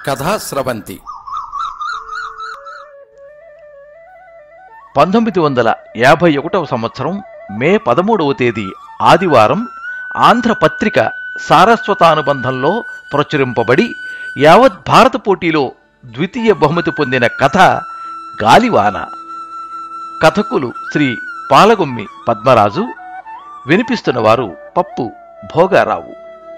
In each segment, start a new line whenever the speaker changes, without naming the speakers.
కథా స్రవంతి
పంతొమ్మిది వందల యాభై ఒకటవ సంవత్సరం మే పదమూడవ తేదీ ఆదివారం ఆంధ్రపత్రిక సారస్వతానుబంధంలో ప్రచురింపబడి యావత్ భారత పోటీలో ద్వితీయ బహుమతి పొందిన కథ గాలివాన కథకులు శ్రీ పాలగొమ్మి పద్మరాజు వినిపిస్తున్నవారు పప్పు భోగారావు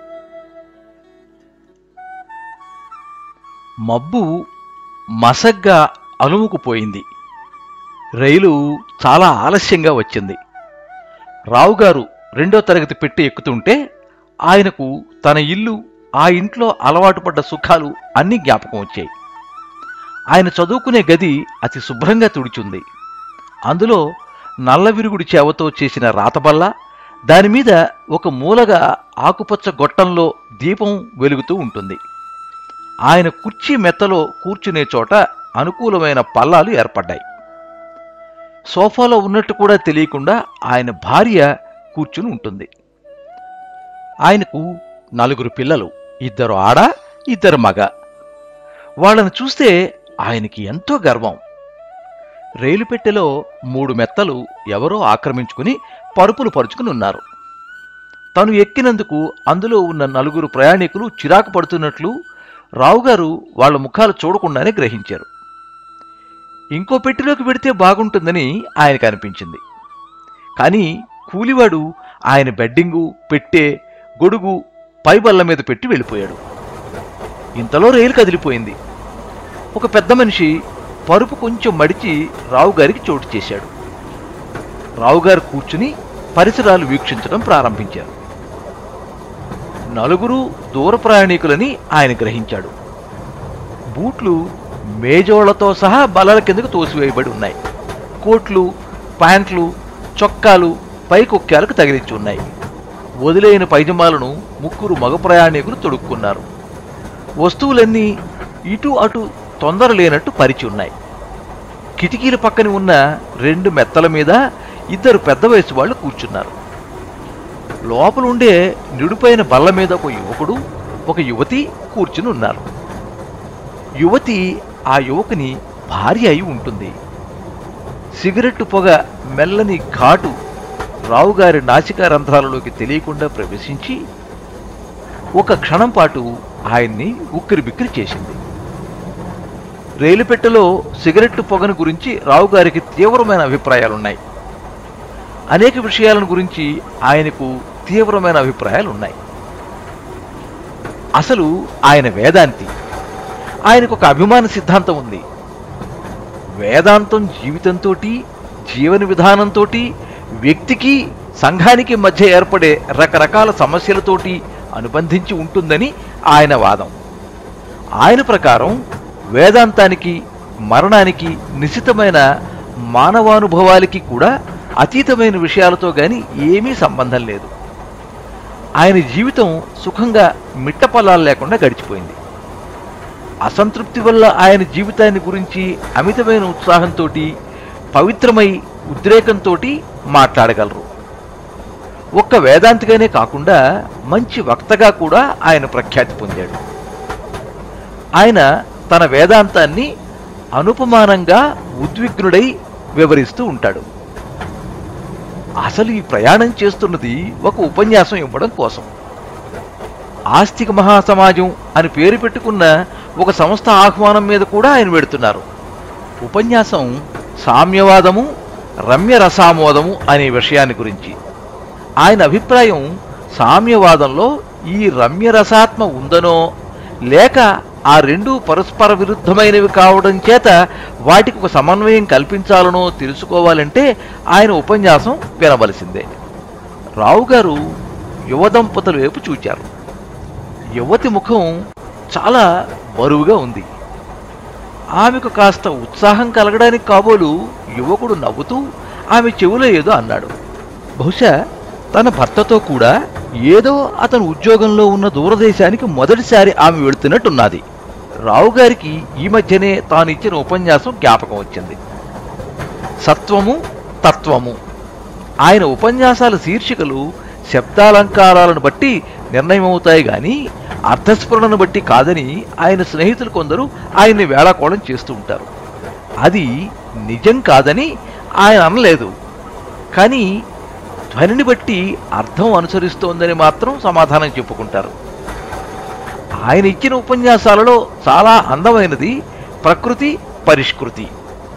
మబ్బు మసగ్గా అలుముకుపోయింది రైలు చాలా ఆలస్యంగా వచ్చింది రావుగారు రెండో తరగతి పెట్టి ఎక్కుతుంటే ఆయనకు తన ఇల్లు ఆ ఇంట్లో అలవాటు పడ్డ సుఖాలు అన్నీ జ్ఞాపకం వచ్చాయి ఆయన చదువుకునే గది అతి శుభ్రంగా తుడిచుంది అందులో నల్లవిరుగుడి చేవతో చేసిన రాతబల్ల దానిమీద ఒక మూలగా ఆకుపచ్చ గొట్టంలో దీపం వెలుగుతూ ఉంటుంది ఆయన కుర్చీ మెత్తలో కూర్చునే చోట అనుకూలమైన పల్లాలు ఏర్పడ్డాయి సోఫాలో ఉన్నట్టు కూడా తెలియకుండా ఆయన భార్య కూర్చుని ఉంటుంది ఆయనకు నలుగురు పిల్లలు ఇద్దరు ఆడ ఇద్దరు మగ వాళ్ళని చూస్తే ఆయనకి ఎంతో గర్వం రైలు పెట్టెలో మూడు మెత్తలు ఎవరో ఆక్రమించుకుని పరుపులు పరుచుకుని ఉన్నారు తను ఎక్కినందుకు అందులో ఉన్న నలుగురు ప్రయాణికులు చిరాకు పడుతున్నట్లు రావుగారు వాళ్ళ ముఖాలు చూడకుండానే గ్రహించారు ఇంకో పెట్టెలోకి పెడితే బాగుంటుందని ఆయనకు అనిపించింది కానీ కూలివాడు ఆయన బెడ్డింగు పెట్టె గొడుగు పై బల్ల మీద పెట్టి వెళ్ళిపోయాడు ఇంతలో రైలు కదిలిపోయింది ఒక పెద్ద మనిషి పరుపు కొంచెం మడిచి రావుగారికి చోటు చేశాడు రావుగారు కూర్చుని పరిసరాలు వీక్షించడం ప్రారంభించారు నలుగురు దూర ప్రయాణికులని ఆయన గ్రహించాడు బూట్లు మేజోళ్లతో సహా బల్లల కిందకు తోసివేయబడి ఉన్నాయి కోట్లు ప్యాంట్లు చొక్కాలు పైకొక్కాలకు తగిలించి ఉన్నాయి వదిలేని పైజమాలను ముగ్గురు మగ ప్రయాణికులు తొడుక్కున్నారు వస్తువులన్నీ ఇటు అటు తొందర లేనట్టు పరిచి ఉన్నాయి కిటికీల పక్కన ఉన్న రెండు మెత్తల మీద ఇద్దరు పెద్ద వయసు వాళ్ళు కూర్చున్నారు లోపలుండే నిడుపైన బల్ల మీద ఒక యువకుడు ఒక యువతి కూర్చుని ఉన్నారు యువతి ఆ యువకుని భార్య అయి ఉంటుంది సిగరెట్టు పొగ మెల్లని ఘాటు రావుగారి నాసికా రంధ్రాలలోకి తెలియకుండా ప్రవేశించి ఒక క్షణం పాటు ఆయన్ని ఉక్కిరి బిక్కిరి చేసింది రైలు పెట్టెలో సిగరెట్టు పొగను గురించి రావుగారికి తీవ్రమైన అభిప్రాయాలున్నాయి అనేక విషయాలను గురించి ఆయనకు తీవ్రమైన అభిప్రాయాలు ఉన్నాయి అసలు ఆయన వేదాంతి ఆయనకు ఒక అభిమాన సిద్ధాంతం ఉంది వేదాంతం జీవితంతో జీవన విధానంతో వ్యక్తికి సంఘానికి మధ్య ఏర్పడే రకరకాల సమస్యలతోటి అనుబంధించి ఉంటుందని ఆయన వాదం ఆయన ప్రకారం వేదాంతానికి మరణానికి నిశితమైన మానవానుభవాలకి కూడా అతీతమైన విషయాలతో గాని ఏమీ సంబంధం లేదు ఆయన జీవితం సుఖంగా మిట్టపల్లాలు లేకుండా గడిచిపోయింది అసంతృప్తి వల్ల ఆయన జీవితాన్ని గురించి అమితమైన ఉత్సాహంతో పవిత్రమై ఉద్రేకంతో మాట్లాడగలరు ఒక్క వేదాంతిగానే కాకుండా మంచి వక్తగా కూడా ఆయన ప్రఖ్యాతి పొందాడు ఆయన తన వేదాంతాన్ని అనుపమానంగా ఉద్విగ్నుడై వివరిస్తూ ఉంటాడు అసలు ఈ ప్రయాణం చేస్తున్నది ఒక ఉపన్యాసం ఇవ్వడం కోసం ఆస్తిక మహాసమాజం అని పేరు పెట్టుకున్న ఒక సంస్థ ఆహ్వానం మీద కూడా ఆయన పెడుతున్నారు ఉపన్యాసం సామ్యవాదము రమ్య రసామోదము అనే విషయాన్ని గురించి ఆయన అభిప్రాయం సామ్యవాదంలో ఈ రమ్యరసాత్మ ఉందనో లేక ఆ రెండు పరస్పర విరుద్ధమైనవి కావడం చేత వాటికి ఒక సమన్వయం కల్పించాలనో తెలుసుకోవాలంటే ఆయన ఉపన్యాసం వినవలసిందే రావు గారు యువ దంపతుల వైపు చూచారు యువతి ముఖం చాలా బరువుగా ఉంది ఆమెకు కాస్త ఉత్సాహం కలగడానికి కాబోలు యువకుడు నవ్వుతూ ఆమె చెవిలో ఏదో అన్నాడు బహుశా తన భర్తతో కూడా ఏదో అతను ఉద్యోగంలో ఉన్న దూరదేశానికి మొదటిసారి ఆమె వెళుతున్నట్టున్నది రావుగారికి ఈ మధ్యనే తాను ఇచ్చిన ఉపన్యాసం జ్ఞాపకం వచ్చింది సత్వము తత్వము ఆయన ఉపన్యాసాల శీర్షికలు శబ్దాలంకారాలను బట్టి నిర్ణయమవుతాయి గాని అర్థస్ఫురణను బట్టి కాదని ఆయన స్నేహితులు కొందరు ఆయన్ని వేళాకోళం చేస్తూ ఉంటారు అది నిజం కాదని ఆయన అనలేదు కానీ ధ్వనిని బట్టి అర్థం అనుసరిస్తోందని మాత్రం సమాధానం చెప్పుకుంటారు ఆయన ఇచ్చిన ఉపన్యాసాలలో చాలా అందమైనది ప్రకృతి పరిష్కృతి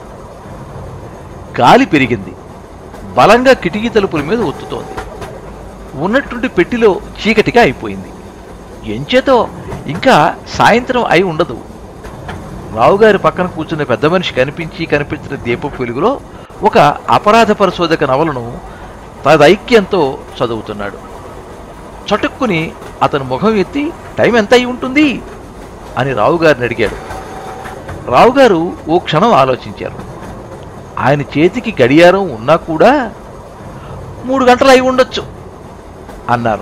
గాలి పెరిగింది బలంగా కిటికీ తలుపుల మీద ఒత్తుతోంది ఉన్నట్టుండి పెట్టిలో చీకటిగా అయిపోయింది ఎంచేతో ఇంకా సాయంత్రం అయి ఉండదు రావుగారి పక్కన కూర్చున్న పెద్ద మనిషి కనిపించి కనిపించిన దీపపు వెలుగులో ఒక అపరాధ పరిశోధక నవలను తదైక్యంతో చదువుతున్నాడు చటుక్కుని అతను ముఖం ఎత్తి టైం ఎంత అయి ఉంటుంది అని రావుగారిని అడిగాడు రావుగారు ఓ క్షణం ఆలోచించారు ఆయన చేతికి గడియారం ఉన్నా కూడా మూడు గంటలు అయి ఉండొచ్చు అన్నారు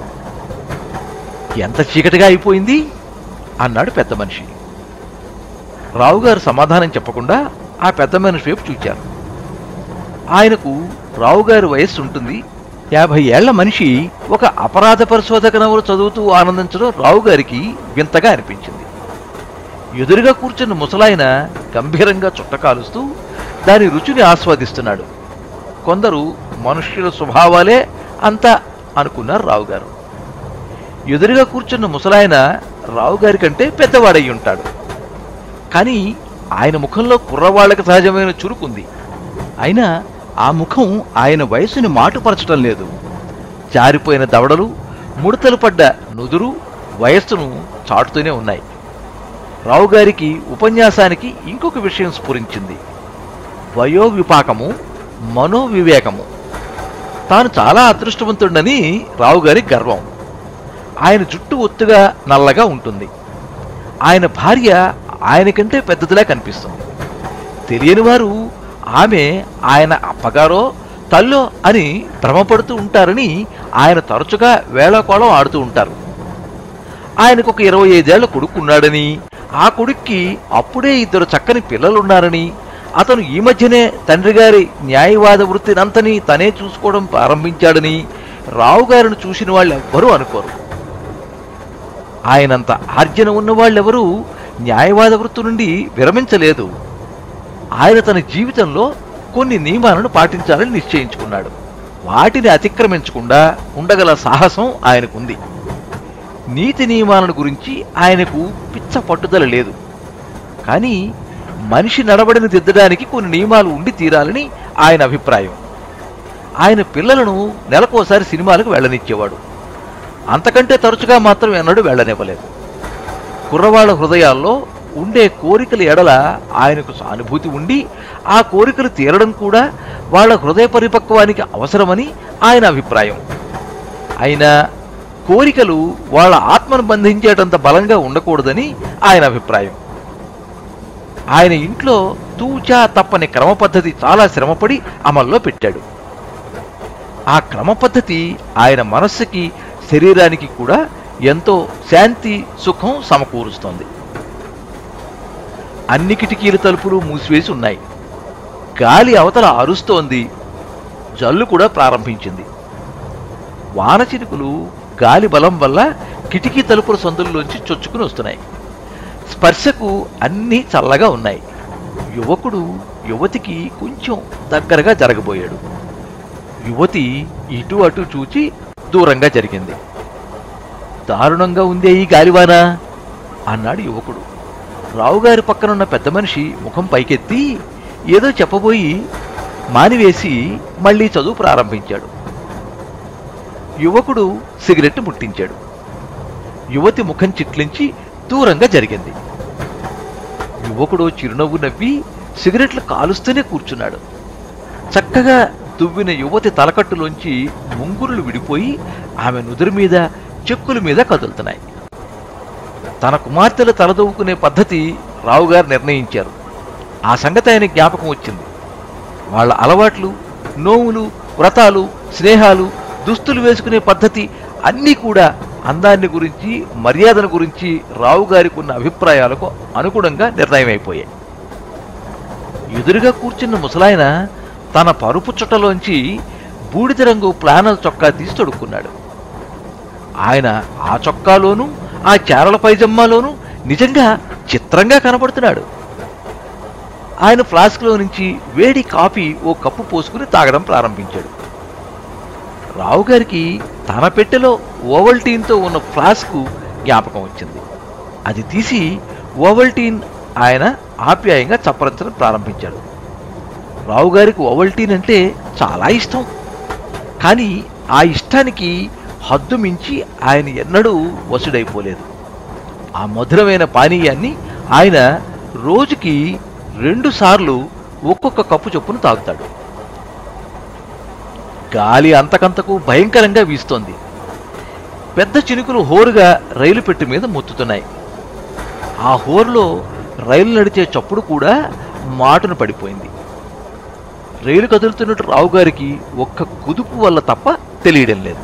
ఎంత చీకటిగా అయిపోయింది అన్నాడు పెద్ద మనిషి రావుగారు సమాధానం చెప్పకుండా ఆ పెద్ద మనిషి వైపు చూచారు ఆయనకు రావుగారి వయస్సు ఉంటుంది యాభై ఏళ్ల మనిషి ఒక అపరాధ పరిశోధక నవలు చదువుతూ ఆనందించడం రావుగారికి వింతగా అనిపించింది ఎదురుగా కూర్చున్న ముసలాయన గంభీరంగా చుట్టకాలుస్తూ దాని రుచిని ఆస్వాదిస్తున్నాడు కొందరు మనుష్యుల స్వభావాలే అంత అనుకున్నారు రావుగారు ఎదురుగా కూర్చున్న ముసలాయన రావుగారి కంటే పెద్దవాడై ఉంటాడు కానీ ఆయన ముఖంలో కుర్రవాళ్లకు సహజమైన చురుకుంది అయినా ఆ ముఖం ఆయన వయసుని మాటుపరచడం లేదు జారిపోయిన దవడలు ముడతలు పడ్డ నుదురు వయస్సును చాటుతూనే ఉన్నాయి రావుగారికి ఉపన్యాసానికి ఇంకొక విషయం స్ఫురించింది వయోవిపాకము మనోవివేకము తాను చాలా అదృష్టవంతుడని రావుగారి గర్వం ఆయన జుట్టు ఒత్తుగా నల్లగా ఉంటుంది ఆయన భార్య ఆయనకంటే పెద్దదిలా కనిపిస్తుంది తెలియని వారు ఆమె ఆయన అప్పగారో తల్లో అని భ్రమపడుతూ ఉంటారని ఆయన తరచుగా వేళకోళం ఆడుతూ ఉంటారు ఆయనకు ఒక ఇరవై ఐదేళ్ల కొడుకున్నాడని ఆ కొడుక్కి అప్పుడే ఇద్దరు చక్కని పిల్లలున్నారని అతను ఈ మధ్యనే తండ్రి గారి న్యాయవాద వృత్తినంతని తనే చూసుకోవడం ప్రారంభించాడని రావుగారిని చూసిన వాళ్ళు ఎవ్వరూ అనుకోరు ఆయనంత ఆర్జన ఉన్న వాళ్ళెవరూ న్యాయవాద వృత్తి నుండి విరమించలేదు ఆయన తన జీవితంలో కొన్ని నియమాలను పాటించాలని నిశ్చయించుకున్నాడు వాటిని అతిక్రమించకుండా ఉండగల సాహసం ఆయనకుంది నీతి నియమాలను గురించి ఆయనకు పిచ్చ పట్టుదల లేదు కానీ మనిషి నడబడిని దిద్దడానికి కొన్ని నియమాలు ఉండి తీరాలని ఆయన అభిప్రాయం ఆయన పిల్లలను నెలకోసారి సినిమాలకు వెళ్ళనిచ్చేవాడు అంతకంటే తరచుగా మాత్రం ఎన్నడూ వెళ్ళనివ్వలేదు కుర్రవాళ్ల హృదయాల్లో ఉండే కోరికల ఎడల ఆయనకు సానుభూతి ఉండి ఆ కోరికలు తీరడం కూడా వాళ్ళ హృదయ పరిపక్వానికి అవసరమని ఆయన అభిప్రాయం అయినా కోరికలు వాళ్ళ ఆత్మను బంధించేటంత బలంగా ఉండకూడదని ఆయన అభిప్రాయం ఆయన ఇంట్లో తూచా తప్పని క్రమ పద్ధతి చాలా శ్రమపడి అమల్లో పెట్టాడు ఆ క్రమ పద్ధతి ఆయన మనస్సుకి శరీరానికి కూడా ఎంతో శాంతి సుఖం సమకూరుస్తోంది అన్ని కిటికీల తలుపులు మూసివేసి ఉన్నాయి గాలి అవతల అరుస్తోంది జల్లు కూడా ప్రారంభించింది వాన చినుకులు గాలి బలం వల్ల కిటికీ తలుపుల సందుల్లోంచి చొచ్చుకుని వస్తున్నాయి స్పర్శకు అన్నీ చల్లగా ఉన్నాయి యువకుడు యువతికి కొంచెం దగ్గరగా జరగబోయాడు యువతి ఇటు అటు చూచి దూరంగా జరిగింది దారుణంగా ఉందే ఈ గాలివాన అన్నాడు యువకుడు రావుగారి పక్కనున్న పెద్ద మనిషి ముఖం పైకెత్తి ఏదో చెప్పబోయి మానివేసి మళ్ళీ చదువు ప్రారంభించాడు యువకుడు సిగరెట్ ముట్టించాడు యువతి ముఖం చిట్లించి దూరంగా జరిగింది యువకుడు చిరునవ్వు నవ్వి సిగరెట్లు కాలుస్తూనే కూర్చున్నాడు చక్కగా దువ్విన యువతి తలకట్టులోంచి ముంగురులు విడిపోయి ఆమె నుదురు మీద చెక్కుల మీద కదులుతున్నాయి తన కుమార్తెలు తలదవ్వుకునే పద్ధతి రావుగారు నిర్ణయించారు ఆ సంగతి ఆయన జ్ఞాపకం వచ్చింది వాళ్ళ అలవాట్లు నోములు వ్రతాలు స్నేహాలు దుస్తులు వేసుకునే పద్ధతి అన్నీ కూడా అందాన్ని గురించి మర్యాదను గురించి రావు గారికి ఉన్న అభిప్రాయాలకు అనుగుణంగా నిర్ణయమైపోయాయి ఎదురుగా కూర్చున్న ముసలాయన తన పరుపు చుట్టలోంచి బూడిద రంగు ప్లానల్ చొక్కా తీసి తొడుక్కున్నాడు ఆయన ఆ చొక్కాలోనూ ఆ చారల పైజమ్మాలోనూ నిజంగా చిత్రంగా కనబడుతున్నాడు ఆయన ఫ్లాస్క్లో నుంచి వేడి కాఫీ ఓ కప్పు పోసుకుని తాగడం ప్రారంభించాడు రావు గారికి తన పెట్టెలో ఓవల్టీన్తో ఉన్న ఫ్లాస్క్ జ్ఞాపకం వచ్చింది అది తీసి ఓవల్టీన్ ఆయన ఆప్యాయంగా చప్పరించడం ప్రారంభించాడు రావు గారికి ఓవల్టీన్ అంటే చాలా ఇష్టం కానీ ఆ ఇష్టానికి హద్దు మించి ఆయన ఎన్నడూ వసుడైపోలేదు ఆ మధురమైన పానీయాన్ని ఆయన రోజుకి రెండు సార్లు ఒక్కొక్క కప్పు చొప్పున తాగుతాడు గాలి అంతకంతకు భయంకరంగా వీస్తోంది పెద్ద చినుకులు హోరుగా రైలు పెట్టు మీద ముత్తుతున్నాయి ఆ హోరులో రైలు నడిచే చప్పుడు కూడా మాటున పడిపోయింది రైలు కదులుతున్నట్టు రావు గారికి ఒక్క కుదుపు వల్ల తప్ప తెలియడం లేదు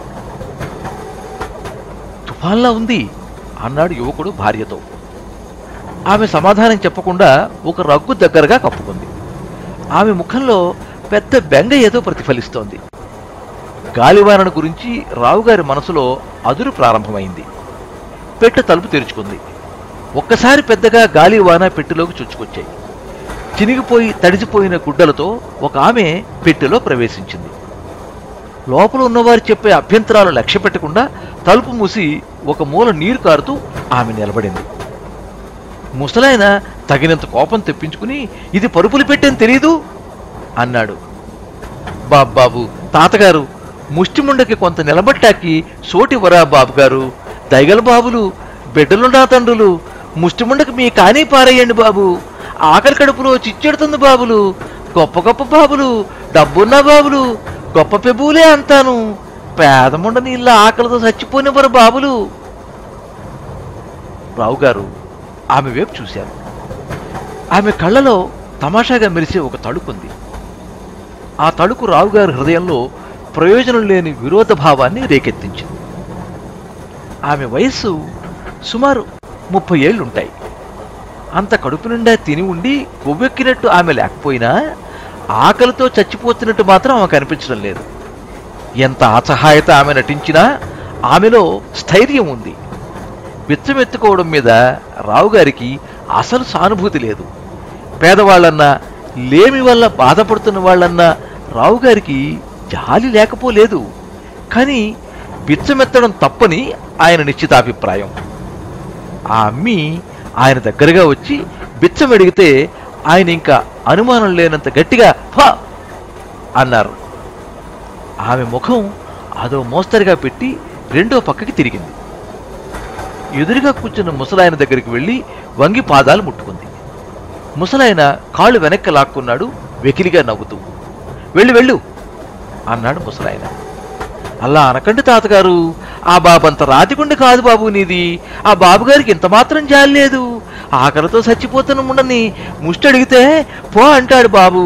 తుఫాన్లా ఉంది అన్నాడు యువకుడు భార్యతో ఆమె సమాధానం చెప్పకుండా ఒక రగ్గు దగ్గరగా కప్పుకుంది ఆమె ముఖంలో పెద్ద బెంగ ఏదో ప్రతిఫలిస్తోంది గాలివానను గురించి రావుగారి మనసులో అదురు ప్రారంభమైంది పెట్టె తలుపు తెరుచుకుంది ఒక్కసారి పెద్దగా గాలివాన పెట్టెలోకి చుచ్చుకొచ్చాయి చినిగిపోయి తడిసిపోయిన గుడ్డలతో ఒక ఆమె పెట్టెలో ప్రవేశించింది లోపల ఉన్నవారు చెప్పే అభ్యంతరాలు లక్ష్య పెట్టకుండా తలుపు మూసి ఒక మూల నీరు కారుతూ ఆమె నిలబడింది ముసలాయన తగినంత కోపం తెప్పించుకుని ఇది పరుపులు పెట్టని తెలీదు అన్నాడు బాబాబు తాతగారు ముష్టిముండకి కొంత నిలబట్టాకి సోటివరా బాబుగారు దైగల బాబులు బిడ్డలుండా తండ్రులు ముష్టిముండకి మీ కానీ పారేయండి బాబు ఆకలి కడుపులో చిచ్చెడుతుంది బాబులు గొప్ప గొప్ప బాబులు డబ్బున్న బాబులు గొప్ప పెబులే అంతాను పేదముండని ఇల్లు ఆకలితో చచ్చిపోనివ్వరు బాబులు రావు గారు ఆమె వైపు చూశారు ఆమె కళ్ళలో తమాషాగా మెరిసే ఒక తడుకుంది ఆ తడుకు రావుగారి హృదయంలో ప్రయోజనం లేని విరోధ భావాన్ని రేకెత్తించింది ఆమె వయస్సు సుమారు ముప్పై ఏళ్ళుంటాయి అంత కడుపు నిండా తిని ఉండి కొవ్వెక్కినట్టు ఆమె లేకపోయినా ఆకలితో చచ్చిపోతున్నట్టు మాత్రం ఆమె కనిపించడం లేదు ఎంత అసహాయత ఆమె నటించినా ఆమెలో స్థైర్యం ఉంది బిచ్చమెత్తుకోవడం మీద రావుగారికి అసలు సానుభూతి లేదు పేదవాళ్ళన్నా లేమి వల్ల బాధపడుతున్న వాళ్ళన్నా రావుగారికి జాలి లేకపోలేదు కానీ బిచ్చమెత్తడం తప్పని ఆయన నిశ్చితాభిప్రాయం ఆ అమ్మి ఆయన దగ్గరగా వచ్చి బిచ్చం అడిగితే ఆయన ఇంకా అనుమానం లేనంత గట్టిగా ఫా అన్నారు ఆమె ముఖం అదో మోస్తరుగా పెట్టి రెండో పక్కకి తిరిగింది ఎదురుగా కూర్చున్న ముసలాయన దగ్గరికి వెళ్ళి వంగి పాదాలు ముట్టుకుంది ముసలాయన కాళ్ళు వెనక్కి లాక్కున్నాడు వెకిలిగా నవ్వుతూ వెళ్ళు వెళ్ళు అన్నాడు ముసలాయన అలా అనకండి తాతగారు ఆ బాబంత రాతికుండి కాదు బాబు నీది ఆ బాబుగారికి ఇంత మాత్రం జాలి లేదు ఆకలితో చచ్చిపోతున్న ముండని ముష్టి అడిగితే పో అంటాడు బాబు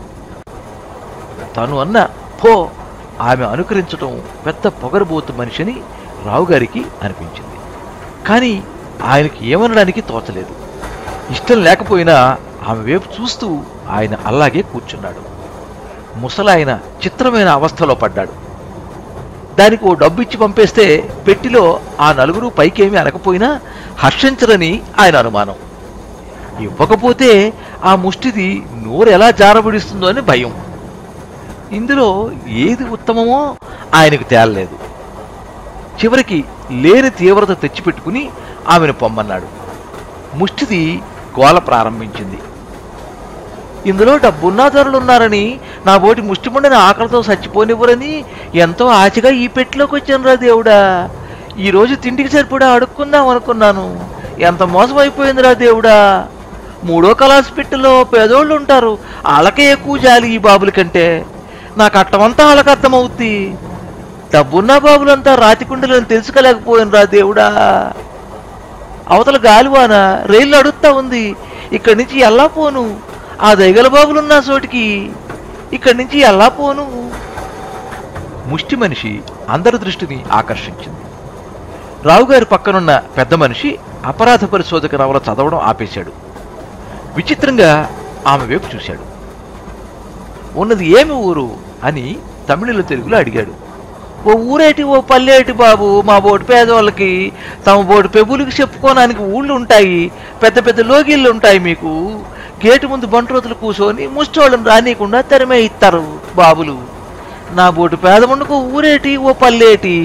తను అన్న పో ఆమె అనుకరించటం పెద్ద పొగరబోతు మనిషిని రావుగారికి అనిపించింది కానీ ఆయనకి ఏమనడానికి తోచలేదు ఇష్టం లేకపోయినా ఆమె వైపు చూస్తూ ఆయన అలాగే కూర్చున్నాడు ముసలాయన చిత్రమైన అవస్థలో పడ్డాడు దానికి ఓ డబ్బు ఇచ్చి పంపేస్తే పెట్టిలో ఆ నలుగురు పైకేమీ అనకపోయినా హర్షించరని ఆయన అనుమానం ఇవ్వకపోతే ఆ ముష్టిది నోరు ఎలా జారబడిస్తుందో అని భయం ఇందులో ఏది ఉత్తమమో ఆయనకు తేలలేదు చివరికి లేని తీవ్రత తెచ్చిపెట్టుకుని ఆమెను పొమ్మన్నాడు ముష్టిది గోల ప్రారంభించింది ఇందులో డబ్బున్నాదారులున్నారని నా బోటి ముష్టిముండని ఆకలితో చచ్చిపోనివ్వరని ఎంతో ఆశగా ఈ పెట్టిలోకి వచ్చానురా దేవుడా ఈ రోజు తిండికి సరిపడా అడుక్కుందాం అనుకున్నాను ఎంత మోసం అయిపోయిందిరా దేవుడా మూడో కలాస్ పెట్టెలో పేదోళ్ళు ఉంటారు వాళ్ళకే ఎక్కువ జాలి ఈ బాబుల కంటే నాకు అట్టమంతా వాళ్ళకి అర్థమవుద్ది డబ్బున్న బాబులంతా రాతికుండలని తెలుసుకోలేకపోయాను రా దేవుడా అవతల గాలివాన రైలు అడుగుతా ఉంది ఇక్కడి నుంచి ఎలా పోను ఆ దైగల బాబులున్న చోటికి ఇక్కడి నుంచి ఎలా పోను ముష్టి మనిషి అందరి దృష్టిని ఆకర్షించింది రావుగారి పక్కనున్న పెద్ద మనిషి అపరాధ పరిశోధక నవల చదవడం ఆపేశాడు విచిత్రంగా ఆమె వైపు చూశాడు ఉన్నది ఏమి ఊరు అని తమిళలో తెలుగులో అడిగాడు ఓ ఊరేటి ఓ పల్లెటి బాబు మా బోటి పేదవాళ్ళకి తమ బోటి పెబులకి చెప్పుకోవడానికి ఊళ్ళు ఉంటాయి పెద్ద పెద్ద లోగిళ్ళు ఉంటాయి మీకు గేటు ముందు బంట్రోతులు కూర్చొని ముష్టోళ్ళని రానియకుండా తెరమే ఇస్తారు బాబులు నా బోటి పేదముండుకు ఊరేటి ఓ పల్లెటి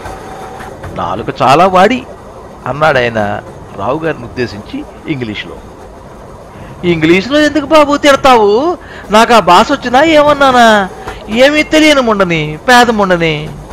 నాలుక చాలా వాడి అన్నాడు ఆయన రావు గారిని ఉద్దేశించి ఇంగ్లీష్లో ఇంగ్లీష్లో ఎందుకు బాబు తిడతావు నాకు ఆ భాష వచ్చినా ఏమన్నానా ఏమీ తెలియని ముండని పేద ముండని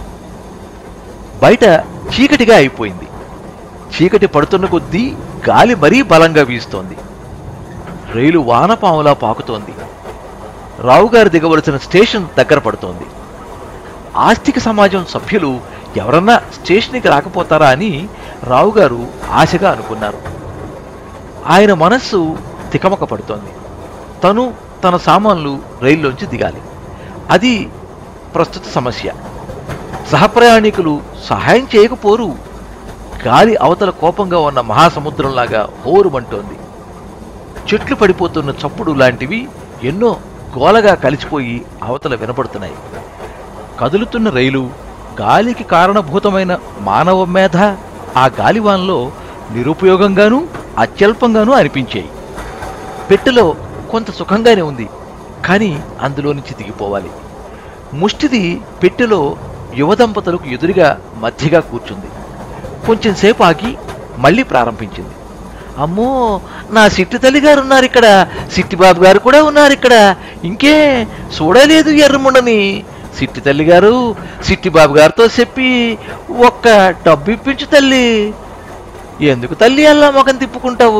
బయట చీకటిగా అయిపోయింది చీకటి పడుతున్న కొద్దీ గాలి మరీ బలంగా వీస్తోంది రైలు వానపాములా పాకుతోంది రావుగారు దిగవలసిన స్టేషన్ దగ్గర పడుతోంది ఆస్తిక సమాజం సభ్యులు ఎవరన్నా స్టేషన్కి రాకపోతారా అని రావుగారు ఆశగా అనుకున్నారు ఆయన మనస్సు తికమక పడుతోంది తను తన సామాన్లు రైల్లోంచి దిగాలి అది ప్రస్తుత సమస్య సహప్రయాణికులు సహాయం చేయకపోరు గాలి అవతల కోపంగా ఉన్న మహాసముద్రంలాగా హోరుమంటోంది చెట్లు పడిపోతున్న చప్పుడు లాంటివి ఎన్నో గోలగా కలిసిపోయి అవతల వినపడుతున్నాయి కదులుతున్న రైలు గాలికి కారణభూతమైన మానవ మేధ ఆ గాలివాన్లో నిరుపయోగంగానూ అత్యల్పంగానూ అనిపించాయి పెట్టెలో కొంత సుఖంగానే ఉంది కానీ అందులో నుంచి దిగిపోవాలి ముష్టిది పెట్టెలో యువ దంపతులకు ఎదురుగా మధ్యగా కూర్చుంది కొంచెం సేపు ఆగి మళ్ళీ ప్రారంభించింది అమ్మో నా సిట్టి తల్లి గారు ఉన్నారు ఇక్కడ సిట్టిబాబు గారు కూడా ఉన్నారు ఇక్కడ ఇంకే చూడలేదు ఎర్రముండని సిట్టి తల్లి గారు సిట్టిబాబు గారితో చెప్పి ఒక్క డబ్బు ఇప్పించు తల్లి ఎందుకు తల్లి అలా మొఖం తిప్పుకుంటావు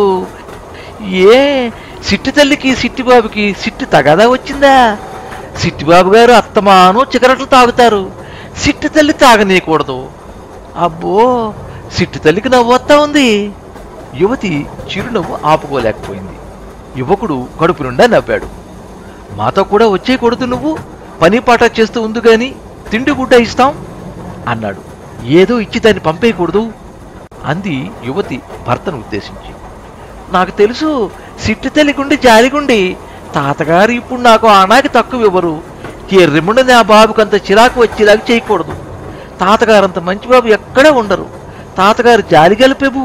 ఏ సిట్టి తల్లికి సిట్టిబాబుకి సిట్టి తగాదా వచ్చిందా సిట్టిబాబు గారు అత్తమాను చిగరెట్లు తాగుతారు సిట్టి తల్లి తాగనీయకూడదు అబ్బో సిట్టి తల్లికి నవ్వు వస్తా ఉంది యువతి చిరునవ్వు ఆపుకోలేకపోయింది యువకుడు కడుపు నిండా నవ్వాడు మాతో కూడా వచ్చేయకూడదు నువ్వు పని పాట చేస్తూ ఉంది గాని తిండి గుడ్డ ఇస్తాం అన్నాడు ఏదో ఇచ్చి దాన్ని పంపేయకూడదు అంది యువతి భర్తను ఉద్దేశించి నాకు తెలుసు సిట్టి తల్లిగుండి జాలిగుండి తాతగారు ఇప్పుడు నాకు ఆనాకి తక్కువ ఇవ్వరు ఎర్రిముండని ఆ బాబుకంత చిరాకు వచ్చేలాగా చేయకూడదు తాతగారంత మంచి బాబు ఎక్కడా ఉండరు తాతగారు జాలి గలిపెబు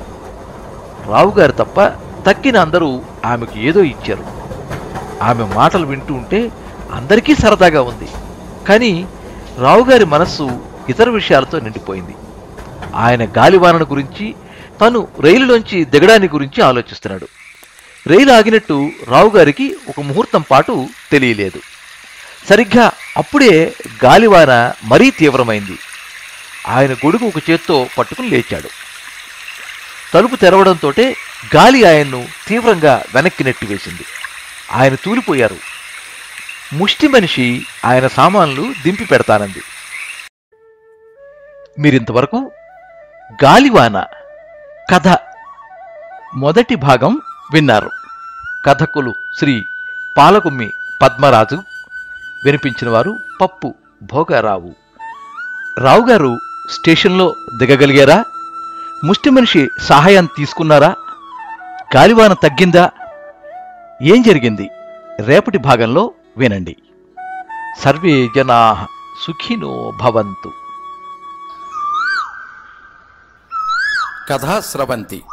రావుగారు తప్ప తక్కిన అందరూ ఆమెకు ఏదో ఇచ్చారు ఆమె మాటలు వింటూ ఉంటే అందరికీ సరదాగా ఉంది కానీ రావుగారి మనస్సు ఇతర విషయాలతో నిండిపోయింది ఆయన గాలివానను గురించి తను రైలులోంచి దిగడాని గురించి ఆలోచిస్తున్నాడు రైలు ఆగినట్టు రావుగారికి ఒక ముహూర్తం పాటు తెలియలేదు సరిగ్గా అప్పుడే గాలివాన మరీ తీవ్రమైంది ఆయన గొడుగు ఒక చేత్తో పట్టుకుని లేచాడు తలుపు తెరవడంతోటే గాలి ఆయన్ను తీవ్రంగా వెనక్కి నెట్టివేసింది ఆయన తూలిపోయారు ముష్టి మనిషి ఆయన సామాన్లు దింపి పెడతానంది మీరింతవరకు గాలివాన కథ మొదటి భాగం విన్నారు కథకులు శ్రీ పాలకుమ్మి పద్మరాజు వినిపించిన వారు పప్పు భోగారావు రావుగారు స్టేషన్లో దిగగలిగారా ముష్టి మనిషి సహాయం తీసుకున్నారా గాలివాన తగ్గిందా ఏం జరిగింది రేపటి భాగంలో వినండి సర్వే జనా సుఖినో భవంతు
కథా స్రవంతి